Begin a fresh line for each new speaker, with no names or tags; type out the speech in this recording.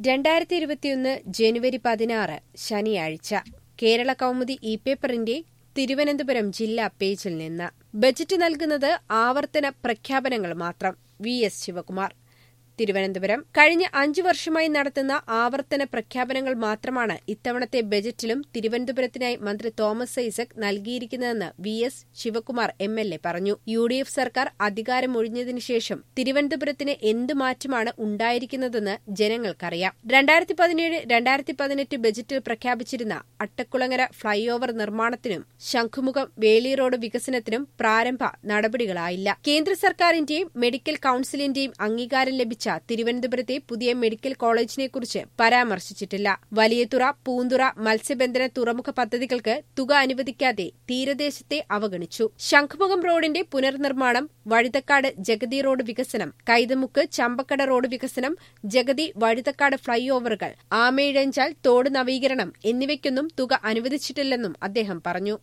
രണ്ടായിരത്തി ഇരുപത്തിയൊന്ന് ജനുവരി പതിനാറ് ശനിയാഴ്ച കേരള കൗമുദി ഇ പേപ്പറിന്റെ തിരുവനന്തപുരം ജില്ലാ പേജിൽ നിന്ന് ബജറ്റ് നൽകുന്നത് ആവർത്തന പ്രഖ്യാപനങ്ങൾ മാത്രം വി എസ് ശിവകുമാർ തിരുവനന്തപുരം കഴിഞ്ഞ അഞ്ചു വർഷമായി നടത്തുന്ന ആവർത്തന പ്രഖ്യാപനങ്ങൾ മാത്രമാണ് ഇത്തവണത്തെ ബജറ്റിലും തിരുവനന്തപുരത്തിനായി മന്ത്രി തോമസ് ഐസക് നൽകിയിരിക്കുന്നതെന്ന് V S Sivakumar M L A പറഞ്ഞു യു ഡി എഫ് സർക്കാർ അധികാരമൊഴിഞ്ഞതിനു ശേഷം തിരുവനന്തപുരത്തിന് എന്ത് മാറ്റമാണ് ഉണ്ടായിരിക്കുന്നതെന്ന് ജനങ്ങൾക്കറിയാം രണ്ടായിരത്തി പതിനേഴ് രണ്ടായിരത്തി പതിനെട്ട് ബജറ്റിൽ പ്രഖ്യാപിച്ചിരുന്ന അട്ടക്കുളങ്ങര ഫ്ളൈ ഓവർ നിർമ്മാണത്തിനും ശംഖുമുഖം വേളി റോഡ് വികസനത്തിനും പ്രാരംഭ നടപടികളായില്ല കേന്ദ്ര സർക്കാരിന്റെയും മെഡിക്കൽ കൌൺസിലിന്റെയും അംഗീകാരം ലഭിച്ച തിരുവനന്തപുരത്തെ പുതിയ മെഡിക്കൽ കോളേജിനെക്കുറിച്ച് പരാമർശിച്ചിട്ടില്ല വലിയതുറ പൂന്തുറ മത്സ്യബന്ധന തുറമുഖ പദ്ധതികൾക്ക് തുക അനുവദിക്കാതെ തീരദേശത്തെ അവഗണിച്ചു ശംഖുമുഖം റോഡിന്റെ പുനർനിർമ്മാണം വഴുതക്കാട് ജഗതി റോഡ് വികസനം കൈതമുക്ക് ചമ്പക്കട റോഡ് വികസനം ജഗതി വഴുതക്കാട് ഫ്ളൈ ഓവറുകൾ ആമയിഴഞ്ചാൽ തോട് നവീകരണം എന്നിവയ്ക്കൊന്നും തുക അനുവദിച്ചിട്ടില്ലെന്നും അദ്ദേഹം പറഞ്ഞു